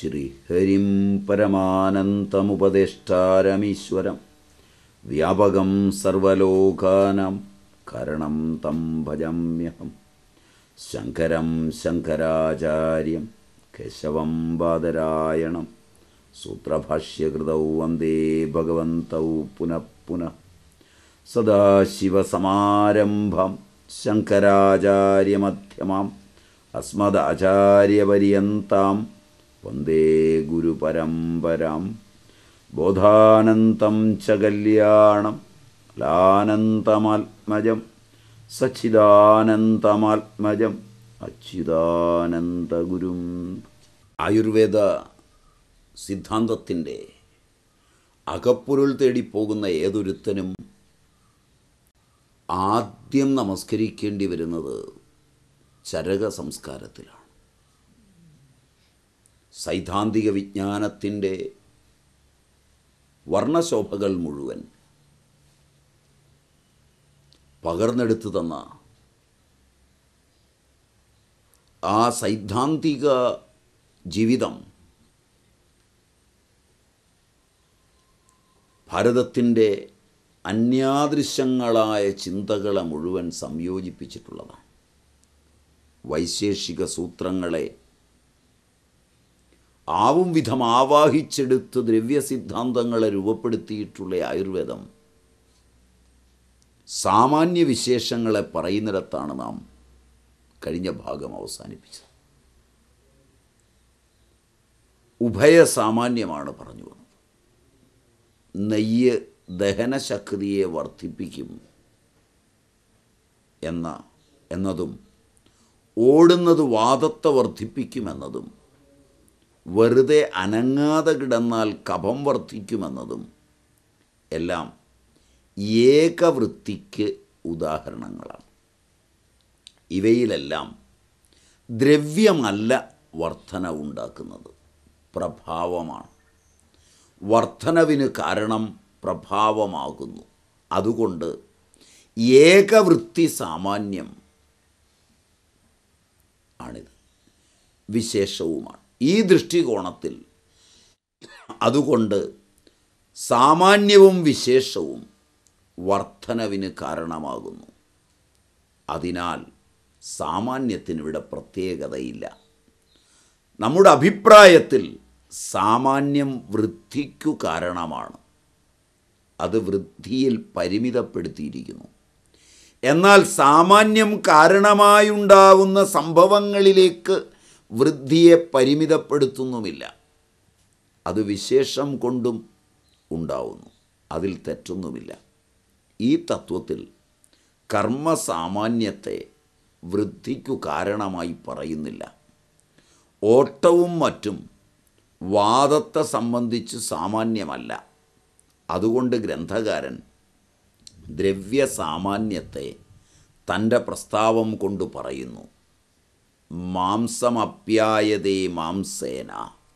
ശ്രീഹരിം പരമാനന്തമുപദേഷ്ടാരമീശ്വരം വ്യാപകം സർവലോകാനാം കരണം തം ഭജമ്യഹം ശങ്കരം ശങ്കരാചാര്യം കേശവം ബാദരായണം സൂത്രഭാഷ്യകൃതൗ വന്ദേ ഭഗവന്തൗ പുനഃ പുനഃ സദാശിവസമാരംഭം ശങ്കരാചാര്യമധ്യമാം അസ്മദാചാര്യപര്യന്താം വന്ദേ ഗുരുപരമ്പരാം ബോധാനന്തം ച കല്യാണം ലാനന്തമാത്മജം സച്ചിദാനന്തമാത്മജം അച്യുതാനന്ദഗുരും ആയുർവേദ സിദ്ധാന്തത്തിൻ്റെ അകപ്പൊരുൾ തേടിപ്പോകുന്ന ഏതൊരുത്തനും ആദ്യം നമസ്കരിക്കേണ്ടി വരുന്നത് ചരക സംസ്കാരത്തിലാണ് സൈദ്ധാന്തിക വിജ്ഞാനത്തിൻ്റെ വർണ്ണശോഭകൾ മുഴുവൻ പകർന്നെടുത്തു തന്ന ആ സൈദ്ധാന്തിക ജീവിതം ഭാരതത്തിൻ്റെ അന്യാദൃശ്യങ്ങളായ ചിന്തകളെ മുഴുവൻ സംയോജിപ്പിച്ചിട്ടുള്ളതാണ് വൈശേഷിക സൂത്രങ്ങളെ ആവും വിധം ആവാഹിച്ചെടുത്ത് ദ്രവ്യസിദ്ധാന്തങ്ങളെ രൂപപ്പെടുത്തിയിട്ടുള്ള ആയുർവേദം സാമാന്യ വിശേഷങ്ങളെ പറയുന്നിടത്താണ് നാം കഴിഞ്ഞ ഭാഗം അവസാനിപ്പിച്ചത് ഉഭയസാമാന്യമാണ് പറഞ്ഞു വന്നത് നെയ്യ് ദഹനശക്തിയെ വർദ്ധിപ്പിക്കും എന്ന എന്നതും ഓടുന്നത് വാദത്തെ വർദ്ധിപ്പിക്കുമെന്നതും വെറുതെ അനങ്ങാതെ കിടന്നാൽ കഫം വർദ്ധിക്കുമെന്നതും എല്ലാം ഏകവൃത്തിക്ക് ഉദാഹരണങ്ങളാണ് ഇവയിലെല്ലാം ദ്രവ്യമല്ല വർധന ഉണ്ടാക്കുന്നത് പ്രഭാവമാണ് വർധനവിന് കാരണം പ്രഭാവമാകുന്നു അതുകൊണ്ട് ഏകവൃത്തി സാമാന്യം ആണിത് വിശേഷവുമാണ് ഈ ദൃഷ്ടികോണത്തിൽ അതുകൊണ്ട് സാമാന്യവും വിശേഷവും വർധനവിന് കാരണമാകുന്നു അതിനാൽ സാമാന്യത്തിനിവിടെ പ്രത്യേകതയില്ല നമ്മുടെ അഭിപ്രായത്തിൽ സാമാന്യം വൃദ്ധിക്കു കാരണമാണ് അത് വൃദ്ധിയിൽ പരിമിതപ്പെടുത്തിയിരിക്കുന്നു എന്നാൽ സാമാന്യം കാരണമായുണ്ടാവുന്ന സംഭവങ്ങളിലേക്ക് വൃദ്ധിയെ പരിമിതപ്പെടുത്തുന്നുമില്ല അത് വിശേഷം കൊണ്ടും ഉണ്ടാവുന്നു അതിൽ തെറ്റൊന്നുമില്ല ഈ തത്വത്തിൽ കർമ്മസാമാന്യത്തെ വൃദ്ധിക്കു കാരണമായി പറയുന്നില്ല ഓട്ടവും മറ്റും വാദത്തെ സംബന്ധിച്ച് സാമാന്യമല്ല അതുകൊണ്ട് ഗ്രന്ഥകാരൻ ദ്രവ്യസാമാന്യത്തെ തൻ്റെ പ്രസ്താവം കൊണ്ട് പറയുന്നു മാംസമപ്യായതേ മാംസേന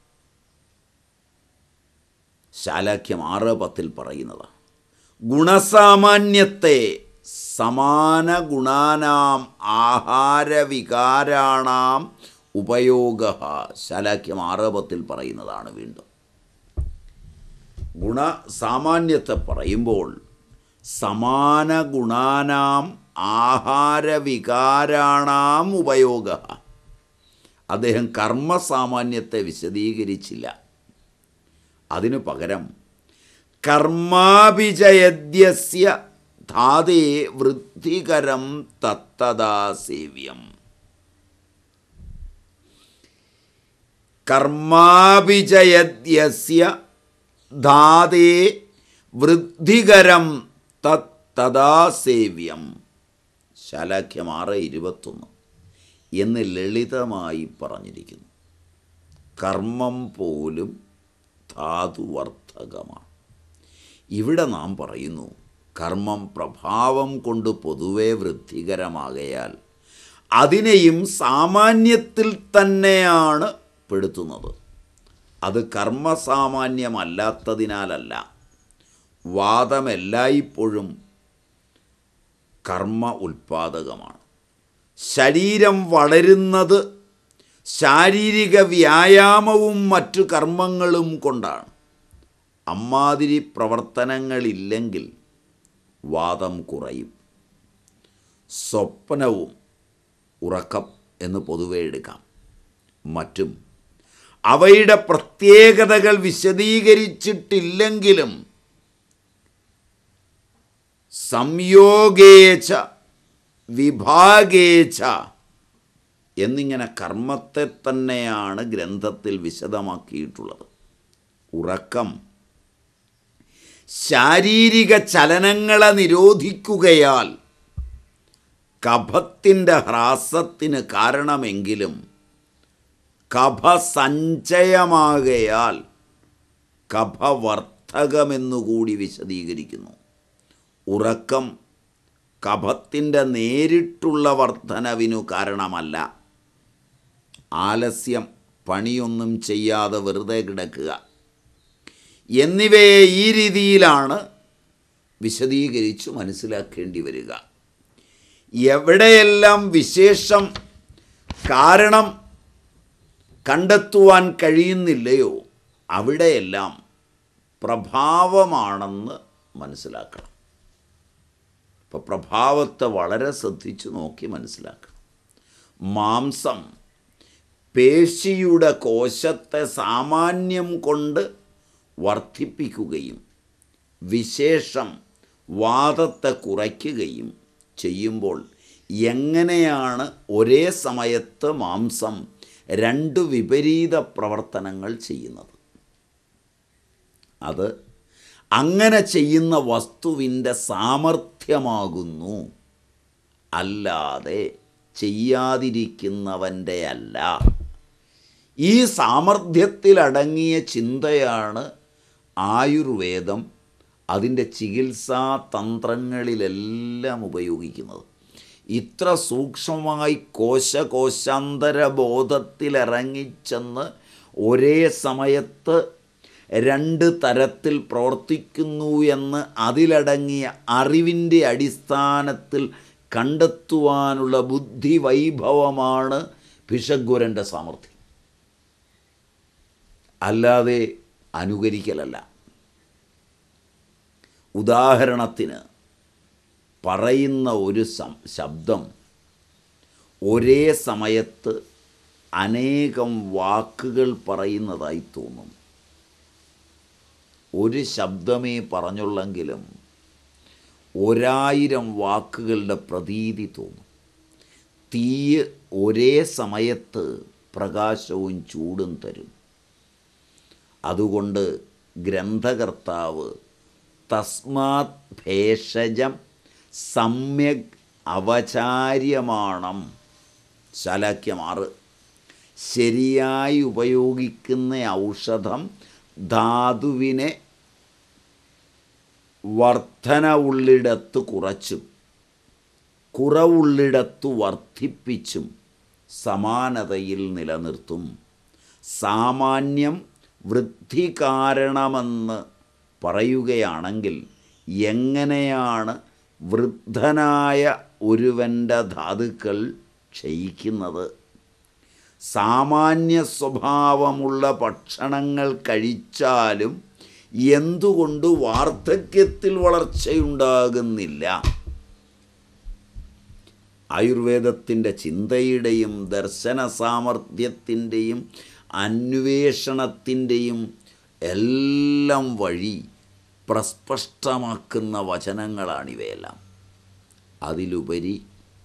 ശാലാഖ്യം ആറ് പത്തിൽ പറയുന്നതാണ് ഗുണസാമാന്യത്തെ സമാന ഗുണാനാം ആഹാരവികാരാണാം ഉപയോഗ ശാലാഖ്യം ആറ് പത്തിൽ പറയുന്നതാണ് വീണ്ടും ഗുണസാമാന്യത്തെ പറയുമ്പോൾ സമാന ഗുണാനാം ആഹാരവികാരാണാം ഉപയോഗ അദ്ദേഹം കർമ്മസാമാന്യത്തെ വിശദീകരിച്ചില്ല അതിനു പകരം കർമാഭിജയദ്യസ്യ ധാതേ വൃദ്ധികരം തത്തതാ സേവ്യം കർമാഭിജയദ്യസ്യ ധാതേ വൃദ്ധികരം തത്തതാ സേവ്യം ശാലാഖ്യം ആറ് ഇരുപത്തൊന്ന് എന്ന് ലളിതമായി പറഞ്ഞിരിക്കുന്നു കർമ്മം പോലും ധാതുവർദ്ധകമാണ് ഇവിടെ നാം പറയുന്നു കർമ്മം പ്രഭാവം കൊണ്ട് പൊതുവെ വൃദ്ധികരമാകയാൽ അതിനെയും സാമാന്യത്തിൽ തന്നെയാണ് പെടുത്തുന്നത് അത് കർമ്മസാമാന്യമല്ലാത്തതിനാലല്ല വാദമെല്ലായ്പ്പോഴും കർമ്മ ഉൽപാദകമാണ് ശരീരം വളരുന്നത് ശാരീരിക വ്യായാമവും മറ്റു കർമ്മങ്ങളും കൊണ്ടാണ് അമ്മാതിരി പ്രവർത്തനങ്ങളില്ലെങ്കിൽ വാദം കുറയും സ്വപ്നവും ഉറക്കം എന്ന് പൊതുവെ എടുക്കാം മറ്റും അവയുടെ പ്രത്യേകതകൾ വിശദീകരിച്ചിട്ടില്ലെങ്കിലും സംയോഗേച്ച വിഭാഗേച്ച എന്നിങ്ങനെ കർമ്മത്തെ തന്നെയാണ് ഗ്രന്ഥത്തിൽ വിശദമാക്കിയിട്ടുള്ളത് ഉറക്കം ശാരീരിക ചലനങ്ങളെ നിരോധിക്കുകയാൽ കഫത്തിൻ്റെ ഹ്രാസത്തിന് കാരണമെങ്കിലും കഫസഞ്ചയമാകയാൽ കഫവർദ്ധകമെന്നുകൂടി വിശദീകരിക്കുന്നു ഉറക്കം കഫത്തിൻ്റെ നേരിട്ടുള്ള വർധനവിനു കാരണമല്ല ആലസ്യം പണിയൊന്നും ചെയ്യാതെ വെറുതെ കിടക്കുക എന്നിവയെ ഈ രീതിയിലാണ് വിശദീകരിച്ചു മനസ്സിലാക്കേണ്ടി വരിക എവിടെയെല്ലാം വിശേഷം കാരണം കണ്ടെത്തുവാൻ കഴിയുന്നില്ലയോ അവിടെയെല്ലാം പ്രഭാവമാണെന്ന് മനസ്സിലാക്കണം അപ്പോൾ പ്രഭാവത്തെ വളരെ ശ്രദ്ധിച്ചു നോക്കി മനസ്സിലാക്കണം മാംസം പേശിയുടെ കോശത്തെ സാമാന്യം കൊണ്ട് വർദ്ധിപ്പിക്കുകയും വിശേഷം വാദത്തെ കുറയ്ക്കുകയും ചെയ്യുമ്പോൾ എങ്ങനെയാണ് ഒരേ സമയത്ത് മാംസം രണ്ട് വിപരീത പ്രവർത്തനങ്ങൾ ചെയ്യുന്നത് അത് അങ്ങനെ ചെയ്യുന്ന വസ്തുവിൻ്റെ സാമർഥ്യമാകുന്നു അല്ലാതെ ചെയ്യാതിരിക്കുന്നവൻ്റെ അല്ല ഈ സാമർഥ്യത്തിലടങ്ങിയ ചിന്തയാണ് ആയുർവേദം അതിൻ്റെ ചികിത്സാ തന്ത്രങ്ങളിലെല്ലാം ഉപയോഗിക്കുന്നത് ഇത്ര സൂക്ഷ്മമായി കോശകോശാന്തര ബോധത്തിലിറങ്ങിച്ചെന്ന് ഒരേ സമയത്ത് രണ്ട് തരത്തിൽ പ്രവർത്തിക്കുന്നു എന്ന് അതിലടങ്ങിയ അറിവിൻ്റെ അടിസ്ഥാനത്തിൽ കണ്ടെത്തുവാനുള്ള ബുദ്ധി വൈഭവമാണ് ഭിഷഗ്വരൻ്റെ സാമർഥ്യം അല്ലാതെ അനുകരിക്കലല്ല ഉദാഹരണത്തിന് പറയുന്ന ഒരു സം ശബ്ദം ഒരേ സമയത്ത് അനേകം വാക്കുകൾ പറയുന്നതായി തോന്നും ഒരു ശബ്ദമേ പറഞ്ഞുള്ളെങ്കിലും ഒരായിരം വാക്കുകളുടെ പ്രതീതി തോന്നും തീയ് ഒരേ സമയത്ത് പ്രകാശവും ചൂടും തരും അതുകൊണ്ട് ഗ്രന്ഥകർത്താവ് തസ്മാത് ഭേഷജം സമ്യക് അവചാര്യമാണം ശാലാക്യം ആറ് ശരിയായി ഉപയോഗിക്കുന്ന ഔഷധം ധാതുവിനെ വർധന ഉള്ളിടത്ത് കുറച്ചും കുറവുള്ളിടത്ത് വർദ്ധിപ്പിച്ചും സമാനതയിൽ നിലനിർത്തും സാമാന്യം വൃദ്ധി കാരണമെന്ന് പറയുകയാണെങ്കിൽ എങ്ങനെയാണ് വൃദ്ധനായ ഒരുവൻ്റെ ധാതുക്കൾ ക്ഷയിക്കുന്നത് സാമാന്യ സ്വഭാവമുള്ള ഭക്ഷണങ്ങൾ കഴിച്ചാലും എന്തുകൊണ്ട് വാർദ്ധക്യത്തിൽ വളർച്ചയുണ്ടാകുന്നില്ല ആയുർവേദത്തിൻ്റെ ചിന്തയുടെയും ദർശന സാമർഥ്യത്തിൻ്റെയും അന്വേഷണത്തിൻ്റെയും എല്ലാം വഴി പ്രസ്പഷ്ടമാക്കുന്ന വചനങ്ങളാണിവയെല്ലാം അതിലുപരി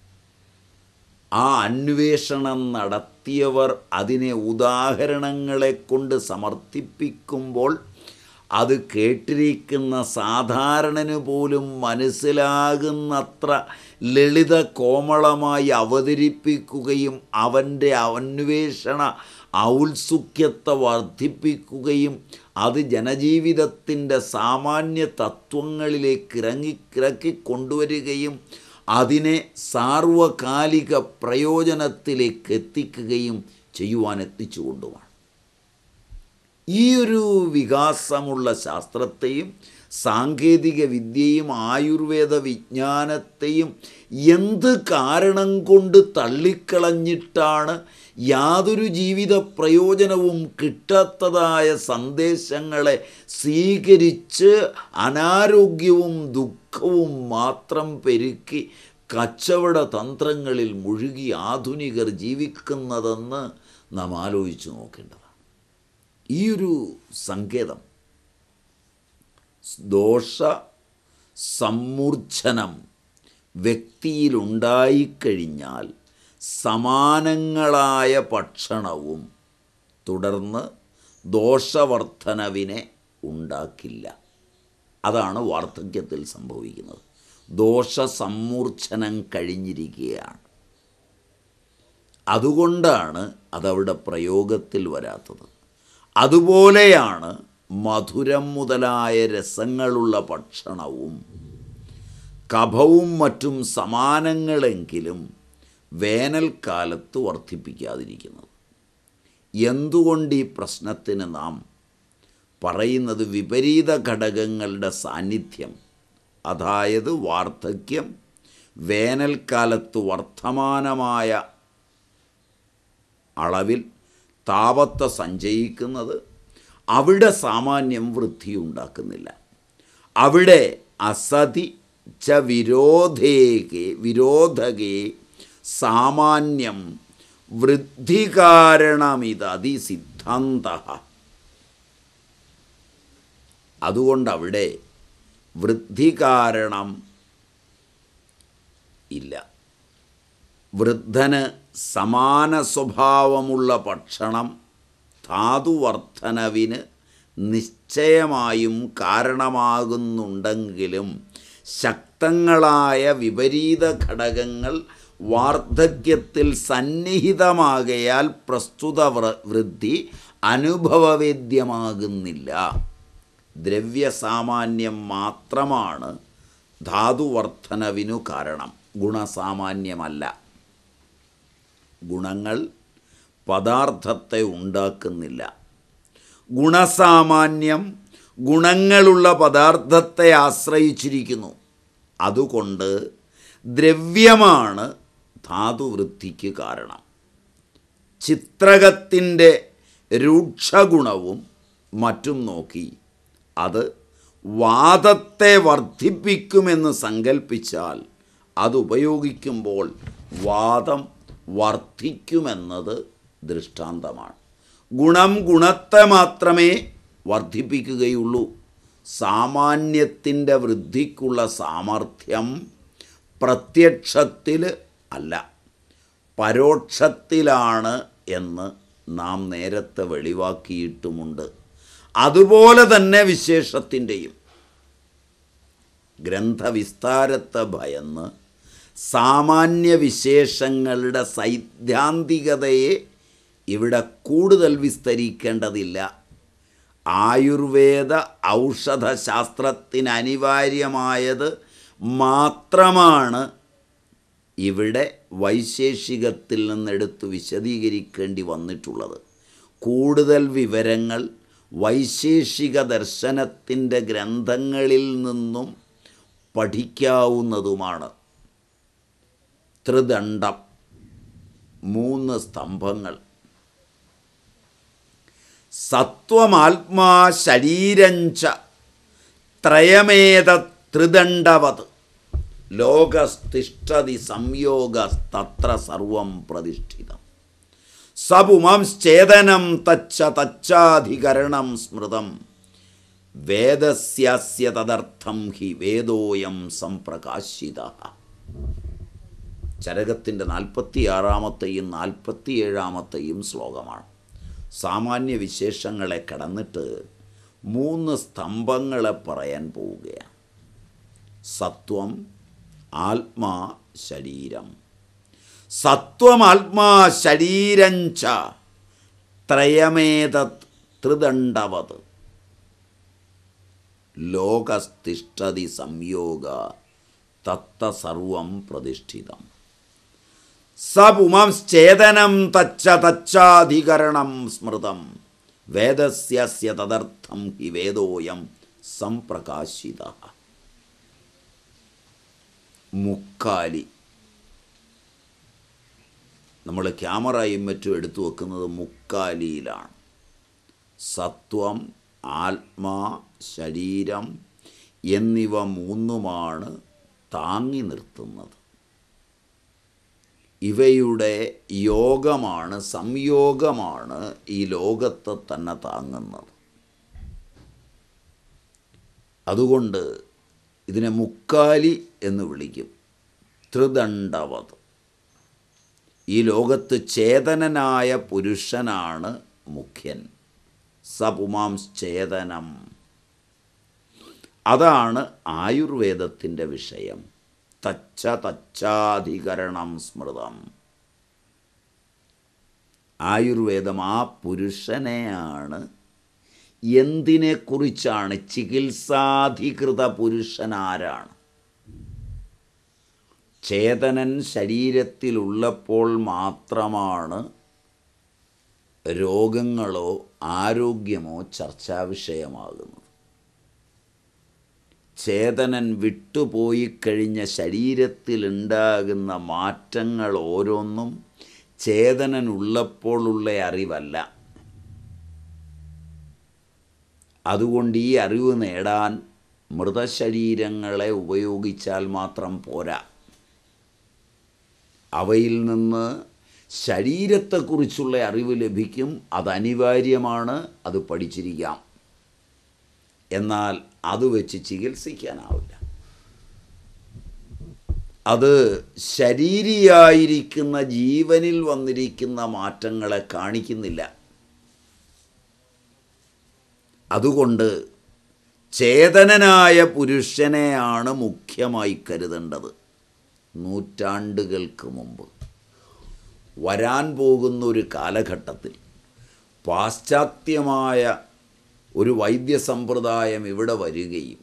ആ അന്വേഷണം നടത്തിയവർ അതിനെ ഉദാഹരണങ്ങളെ കൊണ്ട് സമർത്ഥിപ്പിക്കുമ്പോൾ അത് കേട്ടിരിക്കുന്ന സാധാരണന് പോലും മനസ്സിലാകുന്നത്ര ലളിത കോമളമായി അവതരിപ്പിക്കുകയും അവൻ്റെ അന്വേഷണ ഔത്സുക്യത്തെ വർദ്ധിപ്പിക്കുകയും അത് ജനജീവിതത്തിൻ്റെ സാമാന്യ തത്വങ്ങളിലേക്ക് ഇറങ്ങി ഇറക്കി കൊണ്ടുവരികയും അതിനെ സാർവകാലിക പ്രയോജനത്തിലേക്ക് എത്തിക്കുകയും ചെയ്യുവാൻ എത്തിച്ചു കൊണ്ടുമാണ് ഈ ഒരു വികാസമുള്ള ശാസ്ത്രത്തെയും സാങ്കേതിക വിദ്യയും ആയുർവേദ വിജ്ഞാനത്തെയും എന്ത് കാരണം കൊണ്ട് തള്ളിക്കളഞ്ഞിട്ടാണ് യാതൊരു ജീവിത പ്രയോജനവും കിട്ടാത്തതായ സന്ദേശങ്ങളെ സ്വീകരിച്ച് അനാരോഗ്യവും ദുഃഖവും മാത്രം പെരുക്കി കച്ചവട തന്ത്രങ്ങളിൽ മുഴുകി ആധുനികർ ജീവിക്കുന്നതെന്ന് നാം ആലോചിച്ച് നോക്കേണ്ടതാണ് ഈ ഒരു സങ്കേതം ദോഷ സമ്മൂർച്ഛനം വ്യക്തിയിലുണ്ടായിക്കഴിഞ്ഞാൽ സമാനങ്ങളായ ഭക്ഷണവും തുടർന്ന് ദോഷവർദ്ധനവിനെ ഉണ്ടാക്കില്ല അതാണ് വാർദ്ധക്യത്തിൽ സംഭവിക്കുന്നത് ദോഷ സമ്മൂർച്ഛനം കഴിഞ്ഞിരിക്കുകയാണ് അതുകൊണ്ടാണ് അതവിടെ പ്രയോഗത്തിൽ വരാത്തത് അതുപോലെയാണ് മധുരം മുതലായ രസങ്ങളുള്ള ഭക്ഷണവും കഫവും മറ്റും സമാനങ്ങളെങ്കിലും വേനൽക്കാലത്ത് വർദ്ധിപ്പിക്കാതിരിക്കുന്നത് എന്തുകൊണ്ട് ഈ പ്രശ്നത്തിന് നാം പറയുന്നത് വിപരീത ഘടകങ്ങളുടെ സാന്നിധ്യം അതായത് വാർദ്ധക്യം വേനൽക്കാലത്ത് വർത്തമാനമായ അളവിൽ താപത്തെ സഞ്ചയിക്കുന്നത് അവിടെ സാമാന്യം വൃദ്ധിയുണ്ടാക്കുന്നില്ല അവിടെ അസതി ച വിരോധേകെ വിരോധകേ സാമാന്യം വൃദ്ധികാരണമിതതി സിദ്ധാന്ത അതുകൊണ്ട് അവിടെ വൃദ്ധി കാരണം ഇല്ല വൃദ്ധന് സമാന സ്വഭാവമുള്ള ഭക്ഷണം ധാതുവർദ്ധനവിന് നിശ്ചയമായും കാരണമാകുന്നുണ്ടെങ്കിലും ശക്തങ്ങളായ വിപരീത ഘടകങ്ങൾ വാർദ്ധക്യത്തിൽ സന്നിഹിതമാകയാൽ പ്രസ്തുത വ്ര- വൃദ്ധി അനുഭവവേദ്യമാകുന്നില്ല ദ്രവ്യസാമാന്യം മാത്രമാണ് ധാതുവർദ്ധനവിനു കാരണം ഗുണസാമാന്യമല്ല ഗുണങ്ങൾ പദാർത്ഥത്തെ ഉണ്ടാക്കുന്നില്ല ഗുണസാമാന്യം ഗുണങ്ങളുള്ള പദാർത്ഥത്തെ ആശ്രയിച്ചിരിക്കുന്നു അതുകൊണ്ട് ദ്രവ്യമാണ് ധാതുവൃത്തിക്ക് കാരണം ചിത്രകത്തിൻ്റെ രൂക്ഷഗുണവും മറ്റും നോക്കി അത് വാദത്തെ വർദ്ധിപ്പിക്കുമെന്ന് സങ്കൽപ്പിച്ചാൽ അത് ഉപയോഗിക്കുമ്പോൾ വാദം വർദ്ധിക്കുമെന്നത് ദൃഷ്ടാന്തമാണ് ഗുണം ഗുണത്തെ മാത്രമേ വർദ്ധിപ്പിക്കുകയുള്ളൂ സാമാന്യത്തിൻ്റെ വൃദ്ധിക്കുള്ള സാമർഥ്യം പ്രത്യക്ഷത്തിൽ അല്ല പരോക്ഷത്തിലാണ് എന്ന് നാം നേരത്തെ വെളിവാക്കിയിട്ടുമുണ്ട് അതുപോലെ തന്നെ വിശേഷത്തിൻ്റെയും ഗ്രന്ഥവിസ്താരത്തെ ഭയന്ന് സാമാന്യ വിശേഷങ്ങളുടെ സൈദ്ധാന്തികതയെ ഇവിടെ കൂടുതൽ വിസ്തരിക്കേണ്ടതില്ല ആയുർവേദ ഔഷധശാസ്ത്രത്തിന് അനിവാര്യമായത് മാത്രമാണ് ഇവിടെ വൈശേഷികത്തിൽ നിന്നെടുത്ത് വിശദീകരിക്കേണ്ടി വന്നിട്ടുള്ളത് കൂടുതൽ വിവരങ്ങൾ വൈശേഷിക ദർശനത്തിൻ്റെ ഗ്രന്ഥങ്ങളിൽ നിന്നും പഠിക്കാവുന്നതുമാണ് ത്രിദണ്ഡം മൂന്ന് സ്തംഭങ്ങൾ സത്വമാത്മാ ശരീരഞ്ച ത്രയമേത ത്രിദണ്ഡവത് ലോകസ്തിഷ്ഠതി സംയോഗസ്തത്ര സർവം പ്രതിഷ്ഠിതം സപുമംശ്ചേതനം തച്ച തച്ചാധികരണം സ്മൃതം വേദസ്യാസ്യ തദർത്ഥം ഹി വേദോയം സംപ്രകാശിത ചരകത്തിൻ്റെ നാൽപ്പത്തിയാറാമത്തെയും നാൽപ്പത്തിയേഴാമത്തെയും ശ്ലോകമാണ് സാമാന്യ വിശേഷങ്ങളെ കടന്നിട്ട് മൂന്ന് സ്തംഭങ്ങളെ പറയാൻ പോവുകയാണ് സത്വം ആത്മാ ശരീരം സത്വമാത്മാ ശരീരഞ്ച ത്രയമേതത് ത്രിദണ്ഡവത് ലോകസ്തിഷ്ഠതി സംയോഗ തത്ത സർവം പ്രതിഷ്ഠിതം സപുമംശ്ചേതനം തച്ച തച്ചാധികരണം സ്മൃതം വേദസ്യസ്യ തദർത്ഥം ഹി വേദോയം സംപ്രകാശിത മുക്കാലി നമ്മൾ ക്യാമറയും മറ്റും എടുത്തു വെക്കുന്നത് മുക്കാലിയിലാണ് സത്വം ആത്മാ ശരീരം എന്നിവ മൂന്നുമാണ് താങ്ങി നിർത്തുന്നത് ഇവയുടെ യോഗമാണ് സംയോഗമാണ് ഈ ലോകത്തെ തന്നെ താങ്ങുന്നത് അതുകൊണ്ട് ഇതിനെ മുക്കാലി എന്ന് വിളിക്കും ത്രിദണ്ഡവത് ഈ ലോകത്ത് ചേതനനായ പുരുഷനാണ് മുഖ്യൻ സപുമാംശ്ചേതനം അതാണ് ആയുർവേദത്തിൻ്റെ വിഷയം തച്ച തച്ചാധികരണം സ്മൃതം ആയുർവേദം ആ പുരുഷനെയാണ് എന്തിനെക്കുറിച്ചാണ് ചികിത്സാധികൃത പുരുഷനാരാണ് ചേതനൻ ശരീരത്തിലുള്ളപ്പോൾ മാത്രമാണ് രോഗങ്ങളോ ആരോഗ്യമോ ചർച്ചാ വിഷയമാകുന്നത് ചേതനൻ വിട്ടുപോയി കഴിഞ്ഞ ശരീരത്തിലുണ്ടാകുന്ന മാറ്റങ്ങൾ ഓരോന്നും ചേതനൻ ഉള്ളപ്പോഴുള്ള അറിവല്ല അതുകൊണ്ട് ഈ അറിവ് നേടാൻ മൃതശരീരങ്ങളെ ഉപയോഗിച്ചാൽ മാത്രം പോരാ അവയിൽ നിന്ന് ശരീരത്തെക്കുറിച്ചുള്ള അറിവ് ലഭിക്കും അത് അനിവാര്യമാണ് അത് പഠിച്ചിരിക്കാം എന്നാൽ അത് വെച്ച് ചികിത്സിക്കാനാവില്ല അത് ശരീരിയായിരിക്കുന്ന ജീവനിൽ വന്നിരിക്കുന്ന മാറ്റങ്ങളെ കാണിക്കുന്നില്ല അതുകൊണ്ട് ചേതനനായ പുരുഷനെയാണ് മുഖ്യമായി കരുതേണ്ടത് നൂറ്റാണ്ടുകൾക്ക് മുമ്പ് വരാൻ പോകുന്ന ഒരു കാലഘട്ടത്തിൽ പാശ്ചാത്യമായ ഒരു വൈദ്യസമ്പ്രദായം ഇവിടെ വരികയും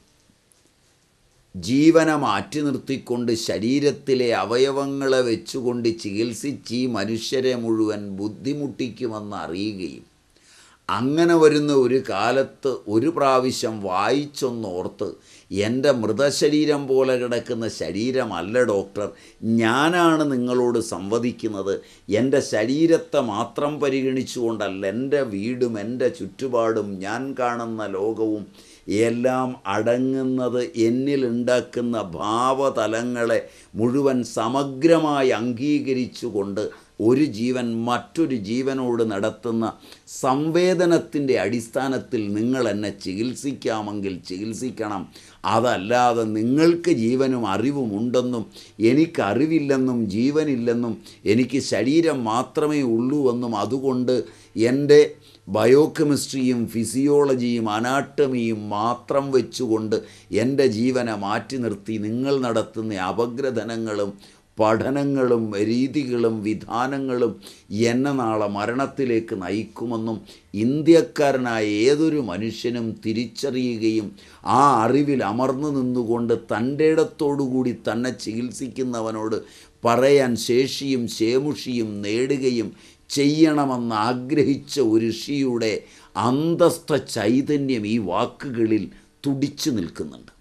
ജീവനെ മാറ്റി നിർത്തിക്കൊണ്ട് ശരീരത്തിലെ അവയവങ്ങളെ വെച്ചുകൊണ്ട് ചികിത്സിച്ച് ഈ മനുഷ്യരെ മുഴുവൻ ബുദ്ധിമുട്ടിക്കുമെന്ന് അറിയുകയും അങ്ങനെ വരുന്ന ഒരു കാലത്ത് ഒരു പ്രാവശ്യം വായിച്ചൊന്നോർത്ത് എൻ്റെ മൃതശരീരം പോലെ കിടക്കുന്ന ശരീരമല്ല ഡോക്ടർ ഞാനാണ് നിങ്ങളോട് സംവദിക്കുന്നത് എൻ്റെ ശരീരത്തെ മാത്രം പരിഗണിച്ചുകൊണ്ടല്ല എൻ്റെ വീടും എൻ്റെ ചുറ്റുപാടും ഞാൻ കാണുന്ന ലോകവും എല്ലാം അടങ്ങുന്നത് എന്നിലുണ്ടാക്കുന്ന ഭാവതലങ്ങളെ മുഴുവൻ സമഗ്രമായി അംഗീകരിച്ചുകൊണ്ട് ഒരു ജീവൻ മറ്റൊരു ജീവനോട് നടത്തുന്ന സംവേദനത്തിൻ്റെ അടിസ്ഥാനത്തിൽ നിങ്ങൾ എന്നെ ചികിത്സിക്കാമെങ്കിൽ ചികിത്സിക്കണം അതല്ലാതെ നിങ്ങൾക്ക് ജീവനും അറിവും ഉണ്ടെന്നും എനിക്കറിവില്ലെന്നും ജീവനില്ലെന്നും എനിക്ക് ശരീരം മാത്രമേ ഉള്ളൂവെന്നും അതുകൊണ്ട് എൻ്റെ ബയോകെമിസ്ട്രിയും ഫിസിയോളജിയും അനാട്ടമിയും മാത്രം വെച്ചുകൊണ്ട് എൻ്റെ ജീവനെ മാറ്റി നിർത്തി നിങ്ങൾ നടത്തുന്ന അപഗ്രഥനങ്ങളും പഠനങ്ങളും രീതികളും വിധാനങ്ങളും എന്നെ നാളെ മരണത്തിലേക്ക് നയിക്കുമെന്നും ഇന്ത്യക്കാരനായ ഏതൊരു മനുഷ്യനും തിരിച്ചറിയുകയും ആ അറിവിൽ അമർന്നു നിന്നുകൊണ്ട് തൻ്റെ ഇടത്തോടുകൂടി തന്നെ ചികിത്സിക്കുന്നവനോട് പറയാൻ ശേഷിയും ശേമുഷിയും നേടുകയും ചെയ്യണമെന്ന് ആഗ്രഹിച്ച ഒരു ഋഷിയുടെ അന്തസ്ഥ ചൈതന്യം ഈ വാക്കുകളിൽ തുടിച്ചു നിൽക്കുന്നുണ്ട്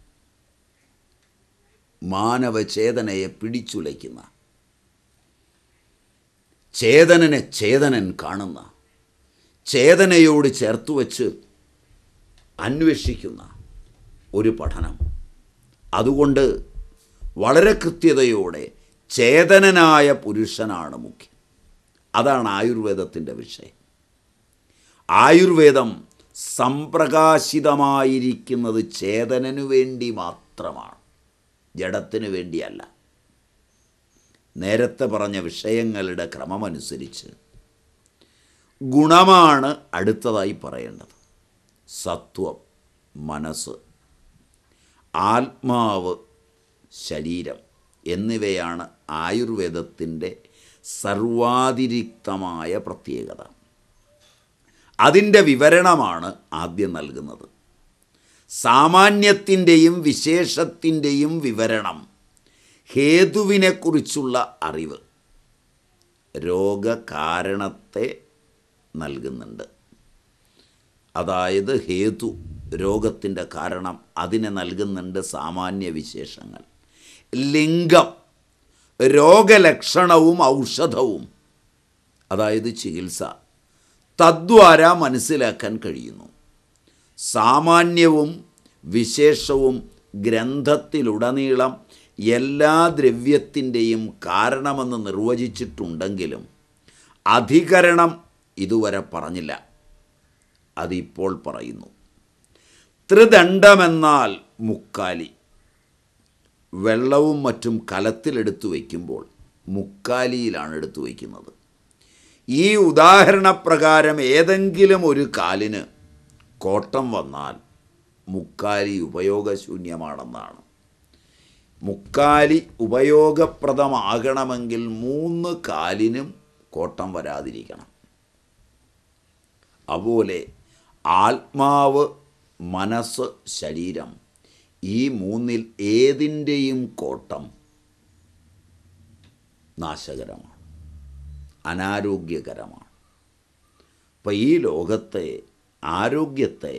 മാനവചേതനയെ പിടിച്ചുലയ്ക്കുന്ന ചേതനനെ ചേതനൻ കാണുന്ന ചേതനയോട് ചേർത്തു വച്ച് അന്വേഷിക്കുന്ന ഒരു പഠനം അതുകൊണ്ട് വളരെ കൃത്യതയോടെ ചേതനനായ പുരുഷനാണ് മുഖ്യം അതാണ് ആയുർവേദത്തിൻ്റെ വിഷയം ആയുർവേദം സംപ്രകാശിതമായിരിക്കുന്നത് ചേതനനു വേണ്ടി മാത്രമാണ് ജഡത്തിനു വേണ്ടിയല്ല നേരത്തെ പറഞ്ഞ വിഷയങ്ങളുടെ ക്രമമനുസരിച്ച് ഗുണമാണ് അടുത്തതായി പറയേണ്ടത് സത്വം മനസ്സ് ആത്മാവ് ശരീരം എന്നിവയാണ് ആയുർവേദത്തിൻ്റെ സർവാതിരിക്തമായ പ്രത്യേകത അതിൻ്റെ വിവരണമാണ് ആദ്യം നൽകുന്നത് സാമാന്യത്തിൻ്റെയും വിശേഷത്തിൻ്റെയും വിവരണം ഹേതുവിനെക്കുറിച്ചുള്ള അറിവ് രോഗകാരണത്തെ നൽകുന്നുണ്ട് അതായത് ഹേതു രോഗത്തിൻ്റെ കാരണം അതിന് നൽകുന്നുണ്ട് സാമാന്യ വിശേഷങ്ങൾ ലിംഗം രോഗലക്ഷണവും ഔഷധവും അതായത് ചികിത്സ തദ്വാര മനസ്സിലാക്കാൻ കഴിയുന്നു സാമാന്യവും വിശേഷവും ഗ്രന്ഥത്തിലുടനീളം എല്ലാ ദ്രവ്യത്തിൻ്റെയും കാരണമെന്ന് നിർവചിച്ചിട്ടുണ്ടെങ്കിലും അധികരണം ഇതുവരെ പറഞ്ഞില്ല അതിപ്പോൾ പറയുന്നു ത്രിദണ്ഡമെന്നാൽ മുക്കാലി വെള്ളവും മറ്റും കലത്തിലെടുത്തു വയ്ക്കുമ്പോൾ മുക്കാലിയിലാണ് എടുത്തു വയ്ക്കുന്നത് ഈ ഉദാഹരണപ്രകാരം ഏതെങ്കിലും ഒരു കാലിന് കോട്ടം വന്നാൽ മുക്കാലി ഉപയോഗശൂന്യമാണെന്നാണ് മുക്കാലി ഉപയോഗപ്രദമാകണമെങ്കിൽ മൂന്ന് കാലിനും കോട്ടം വരാതിരിക്കണം അതുപോലെ ആത്മാവ് മനസ്സ് ശരീരം ഈ മൂന്നിൽ ഏതിൻ്റെയും കോട്ടം നാശകരമാണ് അനാരോഗ്യകരമാണ് അപ്പം ഈ ലോകത്തെ ആരോഗ്യത്തെ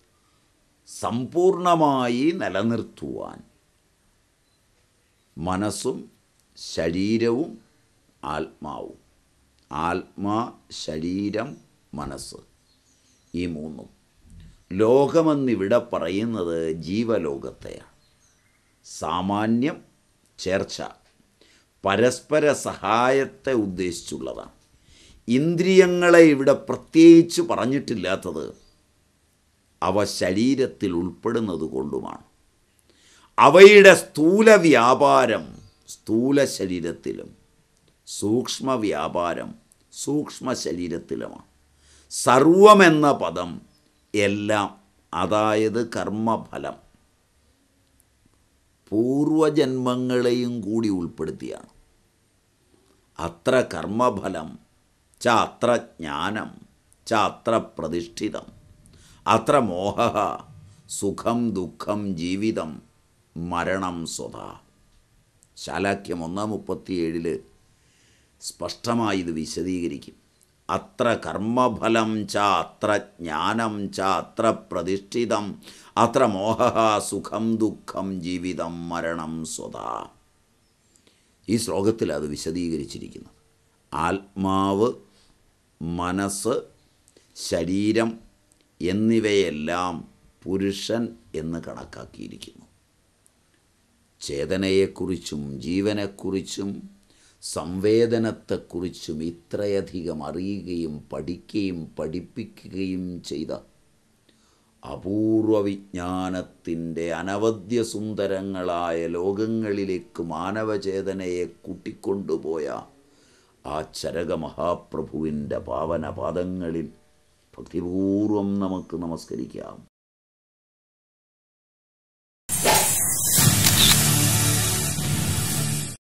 സമ്പൂർണമായി നിലനിർത്തുവാൻ മനസ്സും ശരീരവും ആത്മാവും ആത്മാ ശരീരം മനസ്സ് ഈ മൂന്നും ലോകമെന്നിവിടെ പറയുന്നത് ജീവലോകത്തെയാണ് സാമാന്യം ചേർച്ച പരസ്പര സഹായത്തെ ഉദ്ദേശിച്ചുള്ളതാണ് ഇന്ദ്രിയങ്ങളെ ഇവിടെ പ്രത്യേകിച്ച് പറഞ്ഞിട്ടില്ലാത്തത് അവ ശരീരത്തിൽ ഉൾപ്പെടുന്നത് കൊണ്ടുമാണ് അവയുടെ സ്ഥൂല വ്യാപാരം സ്ഥൂല ശരീരത്തിലും സൂക്ഷ്മ വ്യാപാരം സൂക്ഷ്മ ശരീരത്തിലുമാണ് സർവമെന്ന പദം എല്ലാം അതായത് കർമ്മഫലം പൂർവജന്മങ്ങളെയും കൂടി ഉൾപ്പെടുത്തിയാണ് അത്ര കർമ്മഫലം ച അത്ര ജ്ഞാനം ച അത്ര പ്രതിഷ്ഠിതം അത്ര മോഹ സുഖം ദുഃഖം ജീവിതം മരണം സ്വത ശാലാക്യം ഒന്നാം മുപ്പത്തിയേഴില് സ്പഷ്ടമായി ഇത് വിശദീകരിക്കും അത്ര കർമ്മഫലം ച അത്ര ജ്ഞാനം ച അത്ര പ്രതിഷ്ഠിതം അത്ര മോഹ സുഖം ദുഃഖം ജീവിതം മരണം സ്വത ഈ ശ്ലോകത്തിൽ അത് വിശദീകരിച്ചിരിക്കുന്നത് ആത്മാവ് മനസ്സ് ശരീരം എന്നിവയെല്ലാം പുരുഷൻ എന്ന് കണക്കാക്കിയിരിക്കുന്നു ചേതനയെക്കുറിച്ചും ജീവനെക്കുറിച്ചും സംവേദനത്തെക്കുറിച്ചും ഇത്രയധികം അറിയുകയും പഠിക്കുകയും പഠിപ്പിക്കുകയും ചെയ്ത അപൂർവ വിജ്ഞാനത്തിൻ്റെ അനവധ്യ സുന്ദരങ്ങളായ ലോകങ്ങളിലേക്ക് മാനവചേതനയെ കൂട്ടിക്കൊണ്ടുപോയ ആ ചരക മഹാപ്രഭുവിൻ്റെ പാവനപാദങ്ങളിൽ ഭക്തിപൂർവം നമുക്ക് നമസ്കരിക്കാം